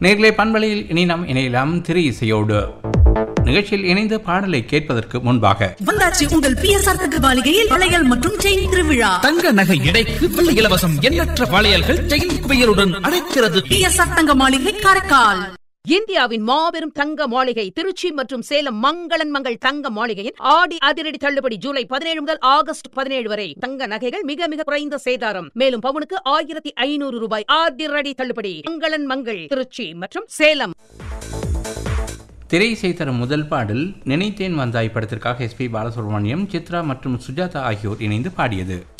நேர்களை பண்பலையில் இனி நாம் இணையலாம் திரு இசையோடு நிகழ்ச்சியில் இணைந்து பாடலை கேட்பதற்கு முன்பாக வந்தாச்சு உங்கள் பிஎஸ்ஆர் தகவலிகையில் வளையல் மற்றும் செயின் திருவிழா தங்க நகை எடைக்கு வெள்ளி இலவசம் எண்ணற்ற வளையல்கள் செயின் குவியலுடன் அழைக்கிறது பிஎஸ்ஆர் தங்க மாளிகை காரைக்கால் இந்தியாவின் மாபெரும் தங்க மாளிகை திருச்சி மற்றும் சேலம் மங்களன் மங்கள் தங்க மாளிகையின் ஆடி அதிரடி தள்ளுபடி ஜூலை பதினேழு முதல் ஆகஸ்ட் பதினேழு வரை தங்க நகைகள் மிக மிக குறைந்த சேதாரம் மேலும் பவுனுக்கு ஆயிரத்தி ஐநூறு ரூபாய் அதிரடி தள்ளுபடி மங்களன் மங்கள் திருச்சி மற்றும் சேலம் திரை இசை தரும் முதல் பாடல் நினைத்தேன் வந்தாய் படத்திற்காக எஸ்பி பாலசுப்ரமணியம் சித்ரா மற்றும் சுஜாதா ஆகியோர் இணைந்து பாடியது